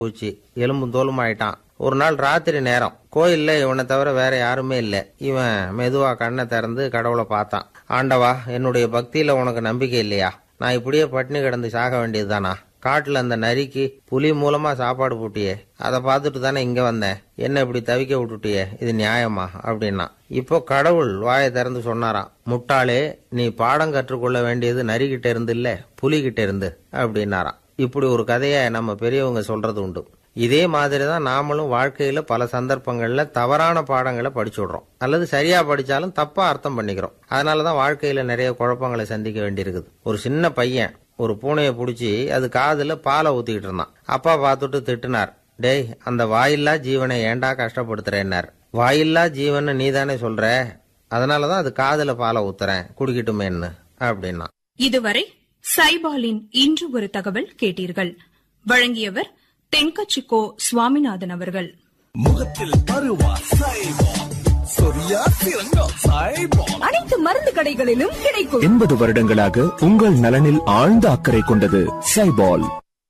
பூச்சி எலும்பும் தோலும் ஆயிட்டான் ஒரு நாள் ராத்திரி நேரம் கோயில்ல இவனை தவிர வேற யாருமே இல்ல இவன் மெதுவா கண்ணை திறந்து கடவுளை பார்த்தான் ஆண்டவா என்னுடைய பக்தியில உனக்கு நம்பிக்கை இல்லையா நான் இப்படியே பட்டினி கிடந்து சாக வேண்டியதுதானா காட்டுல அந்த நரிக்கு புலி மூலமா சாப்பாடு போட்டியே அதை பார்த்துட்டு தானே இங்க வந்தேன் என்ன இப்படி தவிக்க விட்டுட்டியே இது நியாயமா அப்படின்னா இப்போ கடவுள் வாயை திறந்து சொன்னாராம் முட்டாளே நீ பாடம் கற்றுக்கொள்ள வேண்டியது நரிகிட்ட இருந்து இல்ல புலிகிட்ட இருந்து அப்படின்னாராம் இப்படி ஒரு கதையை நம்ம பெரியவங்க சொல்றது உண்டு இதே மாதிரி தான் நாமளும் வாழ்க்கையில பல சந்தர்ப்பங்கள்ல தவறான பாடங்களை படிச்சு விடுறோம் அல்லது சரியா படிச்சாலும் தப்பா அர்த்தம் பண்ணிக்கிறோம் அதனாலதான் வாழ்க்கையில நிறைய குழப்பங்களை சந்திக்க வேண்டியிருக்குது ஒரு சின்ன பையன் ஒரு பூனையை பிடிச்சி அது காதுல பாலை ஊத்திக்கிட்டு இருந்தான் அப்பா பார்த்துட்டு திட்டுனார் டேய் அந்த வாயில்லா ஜீவனை ஏன்டா கஷ்டப்படுத்துறேன்னார் வாயில்லா ஜீவன் நீ தானே சொல்ற அதனாலதான் அது காதுல பாலை ஊத்துறேன் குடிக்கட்டுமேன்னு அப்படின்னா இதுவரை சைபாலின் இன்று ஒரு தகவல் கேட்டீர்கள் வழங்கியவர் தென்கச்சிக்கோ சுவாமிநாதன் அவர்கள் முகத்தில் பருவா சைபால் சொரியா சிறங்கா சைபால் அனைத்து மருந்து கடைகளிலும் கிடைக்கும் எண்பது வருடங்களாக உங்கள் நலனில் ஆழ்ந்த அக்கறை கொண்டது சைபால்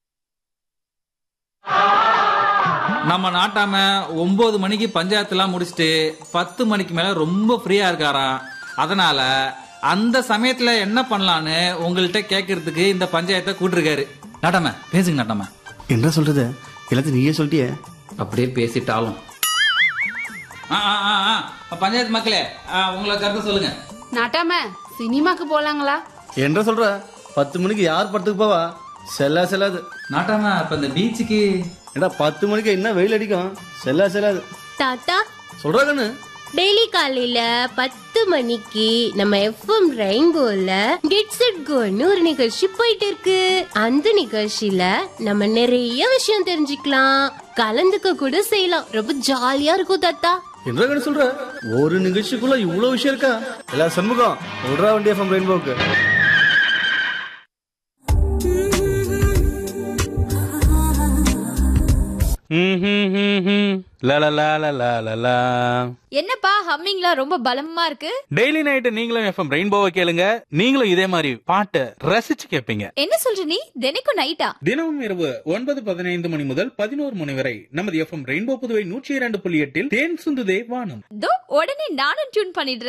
நம்ம நாட்டாம ஒன்பது மணிக்கு பஞ்சாயத்துலாம் முடிச்சுட்டு பத்து மணிக்கு மேல ரொம்ப ஃப்ரீயா இருக்காராம் அதனால அந்த சமயத்துல என்ன பண்ணலான்னு உங்கள்கிட்ட கேட்கறதுக்கு இந்த பஞ்சாயத்தை கூட்டிருக்காரு நாட்டாம பேசுங்க நாட்டாம என்ன சொல்றது எல்லாத்தையும் நீயே சொல்லிட்டியே அப்படியே பேசிட்டாலும் ஆ, ஆ, ஆ, ஆ. பஞ்சாயத்து மக்களே ஆ, உங்களை கருத்து சொல்லுங்க நாட்டாம சினிமாக்கு போலாங்களா என்ன சொல்ற பத்து மணிக்கு யார் படத்துக்கு போவா செல்லா செல்லாது நாட்டாம இப்ப இந்த பீச்சுக்கு ஏடா பத்து மணிக்கு என்ன வெயில் அடிக்கும் செல்லா செல்லாது தாத்தா சொல்றா கண்ணு டெய்லி காலையில பத்து மணிக்கு நம்ம எஃப்எம் ரெயின்போல கெட்ஸ் இட் கோன்னு ஒரு நிகழ்ச்சி போயிட்டு இருக்கு அந்த நிகழ்ச்சியில நம்ம நிறைய விஷயம் தெரிஞ்சுக்கலாம் கலந்துக்க கூட செய்யலாம் ரொம்ப ஜாலியா இருக்கும் தாத்தா என்ன கண்ணு சொல்ற ஒரு நிகழ்ச்சிக்குள்ள இவ்வளவு விஷயம் இருக்கா எல்லா சண்முகம் விடுறா வண்டி எஃப்எம் ரெயின்போக்கு என்னப்பா ஹம்மிங்லாம் ரொம்ப பலமா இருக்கு டெய்லி நைட்டு நீங்களும் எஃப்எம் ரெயின்போவை கேளுங்க நீங்களும் இதே மாதிரி பாட்டை ரசிச்சு கேட்பீங்க என்ன சொல்ற நீ தினைக்கும் நைட்டா தினமும் இரவு ஒன்பது பதினைந்து மணி முதல் பதினோரு மணி வரை நமது எஃப்எம் ரெயின்போ புதுவை நூற்றி இரண்டு புள்ளி எட்டில் தேன் சுந்துதே வானம் தோ உடனே நானும் டியூன் பண்ணிடுறேன்